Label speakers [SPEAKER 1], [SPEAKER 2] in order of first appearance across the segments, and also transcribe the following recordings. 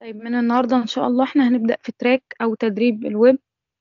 [SPEAKER 1] طيب من النهاردة إن شاء الله إحنا هنبدأ في تراك أو تدريب الويب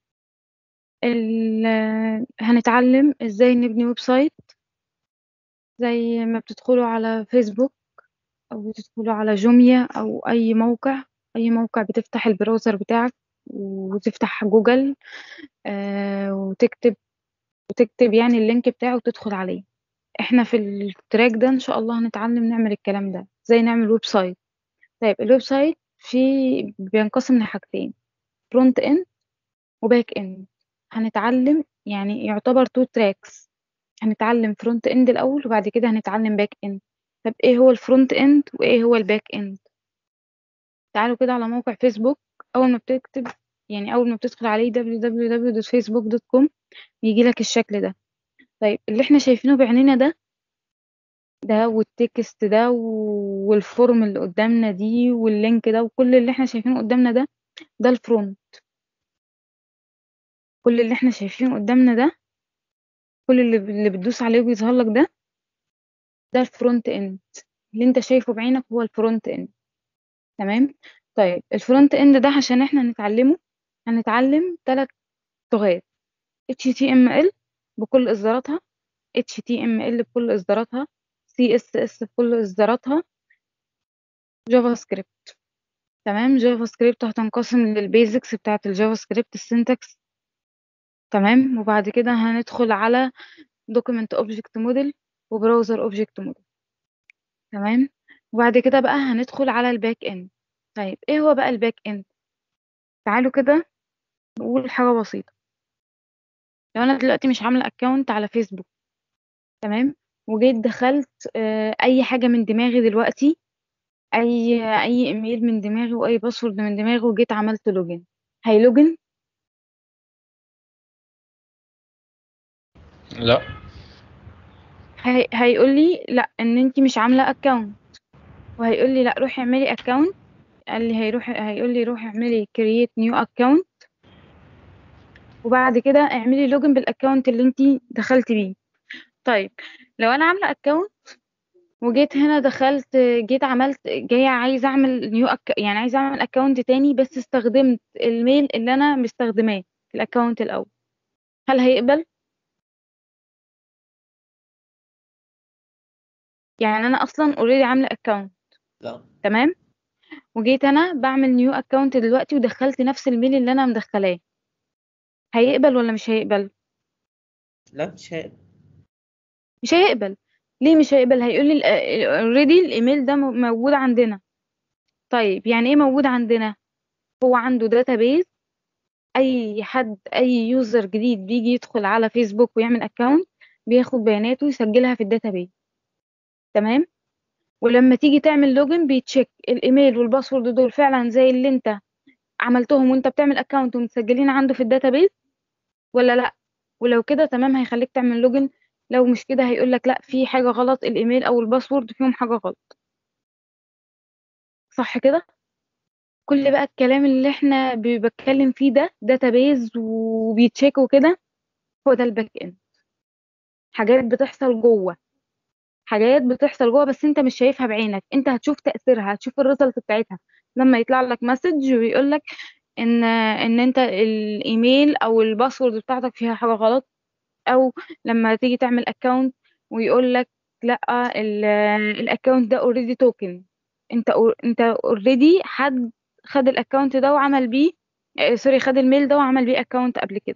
[SPEAKER 1] ال- هنتعلم إزاي نبني ويب سايت زي ما بتدخلوا على فيسبوك أو بتدخلوا على جوميا أو أي موقع أي موقع بتفتح البراوزر بتاعك وتفتح جوجل آه، وتكتب وتكتب يعني اللينك بتاعه وتدخل عليه احنا في التراك ده ان شاء الله هنتعلم نعمل الكلام ده ازاي نعمل ويب سايت طيب الويب سايت فيه بينقسم لحاجتين فرونت اند وباك اند هنتعلم يعني يعتبر تو تراكس هنتعلم فرونت اند الاول وبعد كده هنتعلم باك اند طب ايه هو الفرونت اند وايه هو الباك اند تعالوا كده على موقع فيسبوك اول ما بتكتب يعني اول ما بتدخل عليه www.facebook.com يجي لك الشكل ده طيب اللي احنا شايفينه بعينينا ده ده والتكست ده والفورم اللي قدامنا دي واللينك ده وكل اللي احنا شايفينه قدامنا ده ده الفرونت كل اللي احنا شايفينه قدامنا ده كل اللي اللي بتدوس عليه وبيظهر لك ده ده الفرونت اند اللي انت شايفه بعينك هو الفرونت اند تمام طيب الفرونت اند ده عشان احنا نتعلمه هنتعلم ثلاث لغات HTML بكل اصداراتها HTML بكل اصداراتها CSS بكل اصداراتها جافا سكريبت تمام جافا سكريبت هتنقسم للبيزكس بتاعه الجافا سكريبت السنتكس تمام وبعد كده هندخل على دوكيمنت اوبجكت موديل وبراوزر اوبجكت موديل تمام وبعد كده بقى هندخل على الباك اند طيب ايه هو بقى الباك اند تعالوا كده نقول حاجه بسيطه لو انا دلوقتي مش عامله اكونت على فيسبوك تمام وجيت دخلت آه، اي حاجه من دماغي دلوقتي اي اي ايميل من دماغي واي باسورد من دماغي وجيت عملت لوجن هيلوجن
[SPEAKER 2] لا
[SPEAKER 1] هي... هيقول لي لا ان انت مش عامله اكونت وهيقول لي لا روحي اعملي اكونت قال لي هيروح هيقول لي روحي اعملي كرييت نيو اكونت وبعد كده اعملي لوجن بالاكونت اللي انت دخلتي بيه طيب لو انا عامله اكونت وجيت هنا دخلت جيت عملت جايه عايزه اعمل نيو أك... يعني عايزه اعمل اكونت تاني بس استخدمت الميل اللي انا مستخدماه في الاكونت الاول هل هيقبل يعني انا اصلا اوريدي عامله اكونت
[SPEAKER 2] لا
[SPEAKER 1] تمام وجيت انا بعمل نيو اكونت دلوقتي ودخلت نفس الميل اللي انا مدخلاه هيقبل ولا مش هيقبل
[SPEAKER 2] لا مش هيقبل
[SPEAKER 1] مش هيقبل ليه مش هيقبل هيقول لي اوريدي الايميل ده م- موجود عندنا طيب يعني ايه موجود عندنا هو عنده داتابيز اي حد اي يوزر جديد بيجي يدخل على فيسبوك ويعمل اكونت بياخد بياناته يسجلها في الداتابيز تمام ولما تيجي تعمل لوجن بيتشيك الايميل والباسورد دول فعلا زي اللي انت عملتهم وانت بتعمل اكونت ومتسجلين عنده في الداتابيز ولا لا ولو كده تمام هيخليك تعمل لوجن لو مش كده هيقول لك لا في حاجه غلط الايميل او الباسورد فيهم حاجه غلط صح كده كل بقى الكلام اللي احنا ب- بتكلم فيه ده داتابيز وبيتشيك وكده هو ده الباك اند حاجات بتحصل جوه حاجات بتحصل جوه بس انت مش شايفها بعينك انت هتشوف تأثيرها هتشوف الريزلت بتاعتها لما يطلع لك مسج ويقول لك ان ان انت الايميل او الباسورد بتاعتك فيها حاجه غلط او لما تيجي تعمل اكونت ويقول لك لا الاكونت ده اوريدي توكن انت أور- انت اوريدي حد خد الاكونت ده وعمل بيه آه، سوري خد الميل ده وعمل بيه اكونت قبل كده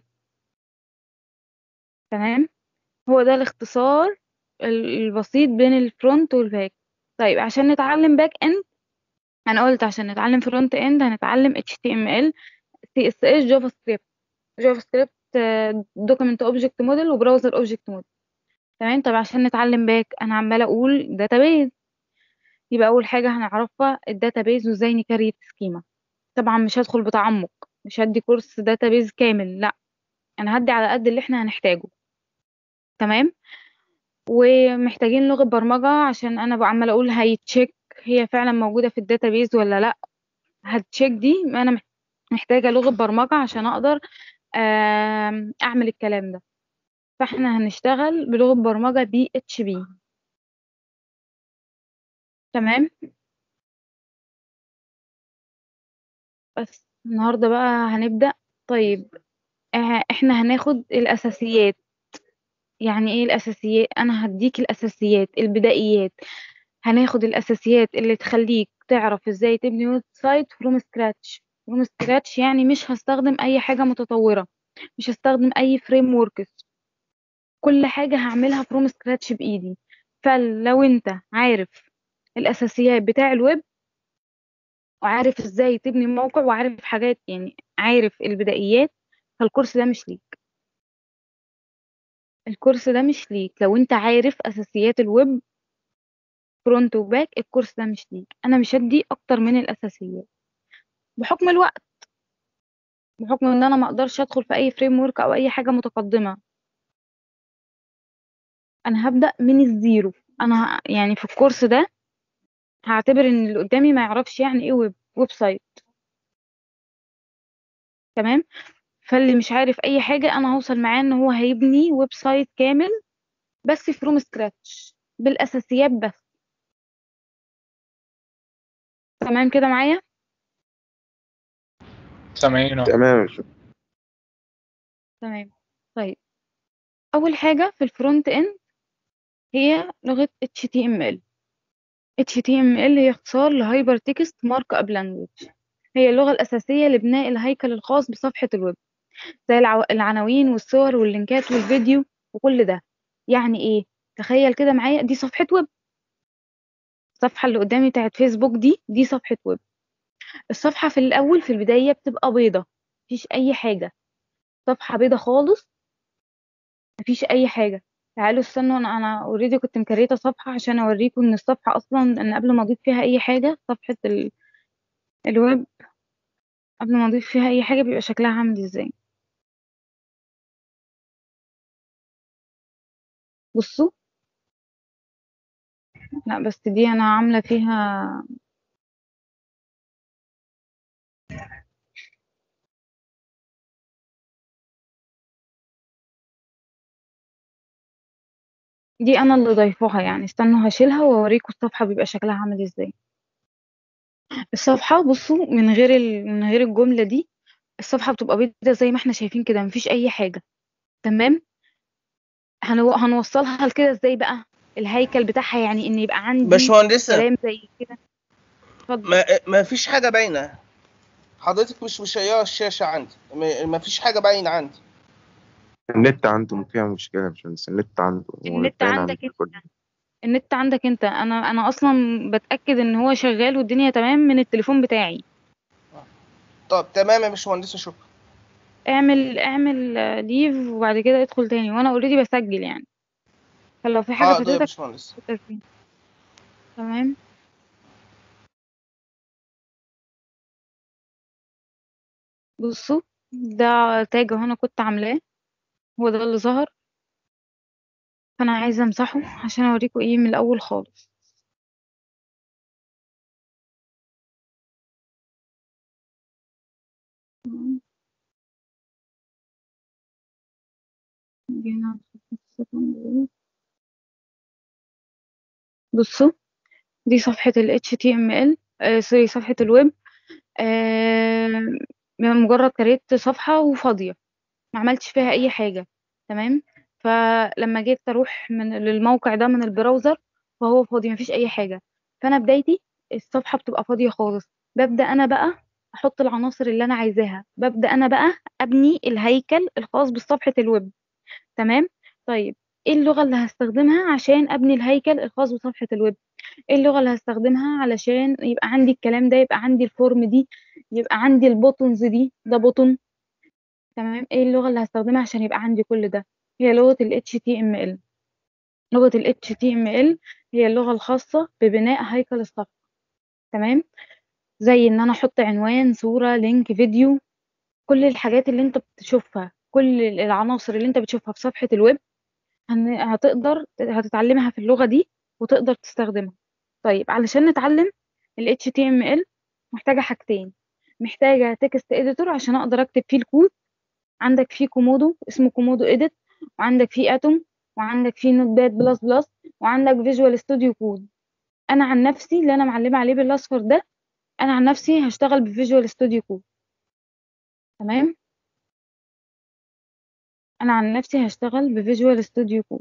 [SPEAKER 1] تمام هو ده الاختصار ال- البسيط بين الفرونت والباك طيب عشان نتعلم باك اند انا قلت عشان نتعلم فرونت اند هنتعلم HTML CSS جافا سكريبت جافا سكريبت دوكيمنت اوبجكت موديل وبراوزر اوبجكت موديل تمام طب عشان نتعلم باك انا عماله اقول داتابيز يبقى اول حاجه هنعرفها الداتابيز وازاي نكريت سكيما طبعا مش هدخل بتعمق مش هدي كورس داتابيز كامل لا انا هدي على قد اللي احنا هنحتاجه تمام ومحتاجين لغة برمجة عشان انا بقى عمالة اقول هيتشيك هي فعلا موجودة في الداتابيز ولا لا هتشيك دي ما انا محتاجة لغة برمجة عشان اقدر آم، اعمل الكلام ده فاحنا هنشتغل بلغة برمجة بي اتش بي تمام بس النهاردة بقى هنبدأ طيب آه، احنا هناخد الأساسيات يعني ايه الأساسيات أنا هديك الأساسيات البدائيات هناخد الأساسيات اللي تخليك تعرف ازاي تبني ويب سايت فروم سكراتش فروم سكراتش يعني مش هستخدم أي حاجة متطورة مش هستخدم أي فريم وركس كل حاجة هعملها فروم سكراتش بإيدي فلو انت عارف الأساسيات بتاع الويب وعارف ازاي تبني موقع وعارف حاجات يعني عارف البدائيات فالكورس ده مش ليك الكورس ده مش ليك لو انت عارف اساسيات الويب فرونت وباك الكورس ده مش ليك انا مش هدي اكتر من الاساسيات بحكم الوقت بحكم ان انا ما اقدرش ادخل في اي فريم ورك او اي حاجه متقدمه انا هبدا من الزيرو انا ه- يعني في الكورس ده هعتبر ان اللي قدامي ما يعرفش يعني ايه ويب ويب سايت تمام فاللي مش عارف اي حاجه انا هوصل معاه ان هو هيبني ويب سايت كامل بس فروم سكراتش بالاساسيات بس تمام كده معايا
[SPEAKER 3] سامعينه
[SPEAKER 4] تمام يا شيخ.
[SPEAKER 1] تمام طيب اول حاجه في الفرونت اند هي لغه HTML HTML هي اختصار لهايبر تكست مارك اب لانجويج هي اللغه الاساسيه لبناء الهيكل الخاص بصفحه الويب زي العو... العناوين والصور واللينكات والفيديو وكل ده يعني ايه تخيل كده معايا دي صفحه ويب الصفحه اللي قدامي بتاعت فيسبوك دي دي صفحه ويب الصفحه في الاول في البدايه بتبقى بيضه مفيش اي حاجه صفحه بيضه خالص مفيش اي حاجه تعالوا استنوا انا انا اوريدي كنت مكريته صفحه عشان اوريكم ان الصفحه اصلا ان قبل ما اضيف فيها اي حاجه صفحه ال... الويب قبل ما اضيف فيها اي حاجه بيبقى شكلها عامل ازاي بصوا لا بس دي انا عامله فيها دي انا اللي ضايفاها يعني استنوا هشيلها واوريكم الصفحه بيبقى شكلها عامل ازاي الصفحه بصوا من غير ال... من غير الجمله دي الصفحه بتبقى بيضه زي ما احنا شايفين كده مفيش اي حاجه تمام هنو... هنوصلها لكده ازاي بقى الهيكل بتاعها يعني ان يبقى عندي
[SPEAKER 2] باشمهندسة
[SPEAKER 1] كلام زي كده اتفضل
[SPEAKER 2] ما ما فيش حاجة باينة حضرتك مش مشيرة الشاشة عندي ما ما فيش حاجة باينة عندي
[SPEAKER 4] النت عنده فيها مشكلة يا باشمهندس النت عنده
[SPEAKER 1] النت
[SPEAKER 4] باين عند
[SPEAKER 1] عندك
[SPEAKER 4] الكل.
[SPEAKER 1] انت النت عندك انت انا انا اصلا بتاكد ان هو شغال والدنيا تمام من التليفون بتاعي
[SPEAKER 2] طب تمام يا باشمهندسة شكرا
[SPEAKER 1] اعمل اعمل ليف وبعد كده ادخل تاني وانا اوريدي بسجل يعني فلو في حاجه
[SPEAKER 2] حاضر يا
[SPEAKER 1] فاتتك
[SPEAKER 2] باشمهندس
[SPEAKER 1] فاتتني. تمام بصوا ده تاج اهو انا كنت عاملاه هو ده اللي ظهر فانا عايزه امسحه عشان اوريكم ايه من الاول خالص تمام. جينا نشوف السكند دي. بصوا دي صفحة ال HTML آه سوري صفحة الويب آه مجرد كريت صفحة وفاضية ما عملتش فيها أي حاجة تمام فلما جيت أروح من للموقع ده من البراوزر فهو فاضي مفيش أي حاجة فأنا بدايتي الصفحة بتبقى فاضية خالص ببدأ أنا بقى أحط العناصر اللي أنا عايزاها ببدأ أنا بقى أبني الهيكل الخاص بصفحة الويب تمام طيب ايه اللغة اللي هستخدمها عشان ابني الهيكل الخاص بصفحة الويب ايه اللغة اللي هستخدمها علشان يبقى عندي الكلام ده يبقى عندي الفورم دي يبقى عندي البوتونز دي ده بوتون تمام ايه اللغة اللي هستخدمها عشان يبقى عندي كل ده هي لغة ال HTML لغة ال HTML هي اللغة الخاصة ببناء هيكل الصفحة تمام زي ان انا احط عنوان صورة لينك فيديو كل الحاجات اللي انت بتشوفها كل العناصر اللي انت بتشوفها في صفحة الويب هن- هتقدر هتتعلمها في اللغة دي وتقدر تستخدمها طيب علشان نتعلم ال HTML محتاجة حاجتين محتاجة تكست اديتور عشان اقدر اكتب فيه الكود عندك فيه كومودو اسمه كومودو اديت وعندك فيه اتوم وعندك فيه نوت باد بلس بلس وعندك فيجوال ستوديو كود انا عن نفسي اللي انا معلمة عليه بالاصفر ده انا عن نفسي هشتغل بفيجوال ستوديو كود تمام انا عن نفسي هشتغل بفيجوال ستوديو كود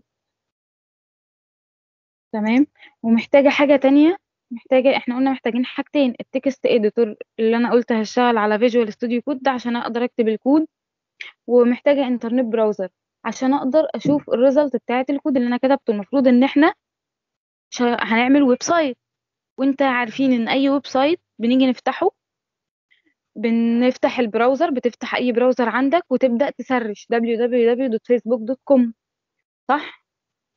[SPEAKER 1] تمام ومحتاجة حاجة تانية محتاجة احنا قلنا محتاجين حاجتين التكست اديتور اللي انا قلت هشتغل على فيجوال ستوديو كود ده عشان اقدر اكتب الكود ومحتاجة انترنت براوزر عشان اقدر اشوف الريزلت بتاعت الكود اللي انا كتبته المفروض ان احنا شا- هنعمل ويب سايت وانت عارفين ان اي ويب سايت بنيجي نفتحه بنفتح البراوزر بتفتح اي براوزر عندك وتبدأ تسرش www.facebook.com صح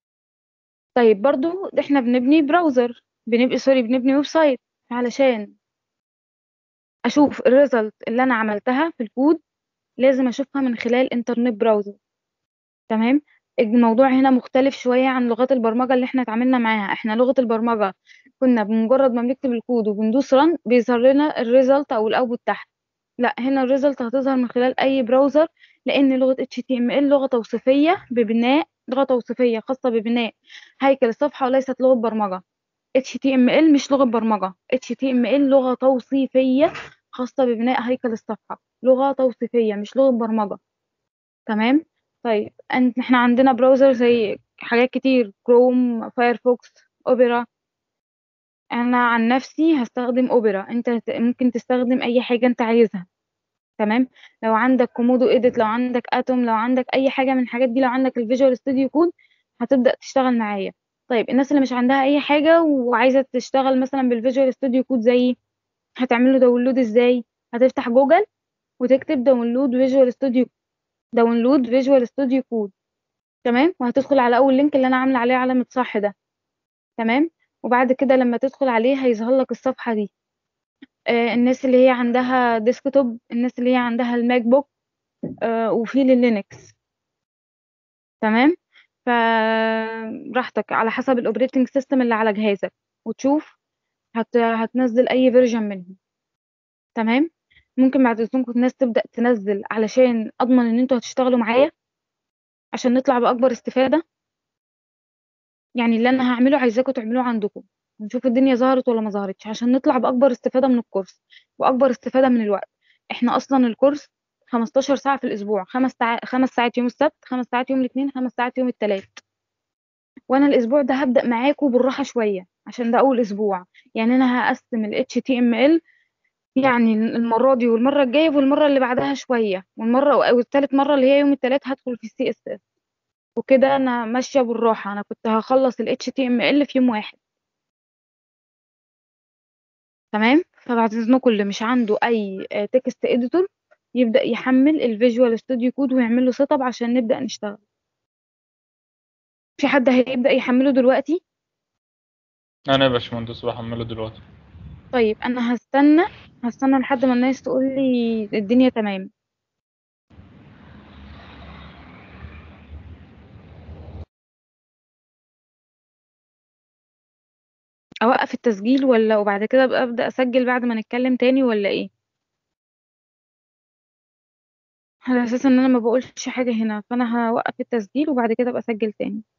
[SPEAKER 1] طيب برضو احنا بنبني براوزر بنبقى سوري بنبني ويب سايت علشان اشوف الريزلت اللي انا عملتها في الكود لازم اشوفها من خلال انترنت براوزر تمام الموضوع هنا مختلف شوية عن لغات البرمجة اللي احنا اتعاملنا معاها احنا لغة البرمجة كنا بمجرد ما بنكتب الكود وبندوس رن بيظهر لنا الريزلت او الاوتبوت تحت لا هنا الريزلت هتظهر من خلال اي براوزر لان لغة HTML لغة توصيفية ببناء لغة توصيفية خاصة ببناء هيكل الصفحة وليست لغة برمجة HTML مش لغة برمجة HTML لغة توصيفية خاصة ببناء هيكل الصفحة لغة توصيفية مش لغة برمجة تمام طيب أنت احنا عندنا براوزر زي حاجات كتير كروم فايرفوكس اوبرا انا عن نفسي هستخدم اوبرا انت هت- ممكن تستخدم اي حاجة انت عايزها تمام لو عندك كومودو اديت لو عندك اتوم لو عندك اي حاجة من الحاجات دي لو عندك الفيجوال ستوديو كود هتبدأ تشتغل معايا طيب الناس اللي مش عندها اي حاجة وعايزة تشتغل مثلا بالفيجوال ستوديو كود زي هتعمل له داونلود ازاي هتفتح جوجل وتكتب داونلود فيجوال ستوديو داونلود فيجوال ستوديو كود تمام وهتدخل على اول لينك اللي انا عامله عليه علامه صح ده تمام وبعد كده لما تدخل عليه هيظهر لك الصفحه دي آه الناس اللي هي عندها ديسكتوب الناس اللي هي عندها الماك بوك آه وفي للينكس تمام فراحتك على حسب الاوبريتنج سيستم اللي على جهازك وتشوف هت... هتنزل اي فيرجن منهم تمام ممكن بعد اذنكم الناس تبدا تنزل علشان اضمن ان انتوا هتشتغلوا معايا عشان نطلع باكبر استفاده يعني اللي انا هعمله عايزاكم تعملوه عندكم ونشوف الدنيا ظهرت ولا ما ظهرتش عشان نطلع باكبر استفاده من الكورس واكبر استفاده من الوقت احنا اصلا الكورس 15 ساعه في الاسبوع خمس ساعات خمس ساعات يوم السبت خمس ساعات يوم الاثنين خمس ساعات يوم الثلاث وانا الاسبوع ده هبدا معاكم بالراحه شويه عشان ده اول اسبوع يعني انا هقسم ال HTML يعني المره دي والمره الجايه والمره اللي بعدها شويه والمره والثالث مره اللي هي يوم الثلاث هدخل في السي اس اس وكده انا ماشيه بالراحه انا كنت هخلص ال HTML في يوم واحد تمام فبعد اذنكم اللي مش عنده اي تكست اديتور يبدا يحمل الفيجوال ستوديو كود ويعمل له سيت اب عشان نبدا نشتغل في حد هيبدا يحمله دلوقتي
[SPEAKER 3] انا يا باشمهندس بحمله دلوقتي
[SPEAKER 1] طيب انا هستنى هستنى لحد ما الناس تقول لي الدنيا تمام اوقف التسجيل ولا وبعد كده ابقى ابدا اسجل بعد ما نتكلم تاني ولا ايه على اساس ان انا ما بقولش حاجه هنا فانا هوقف التسجيل وبعد كده ابقى اسجل تاني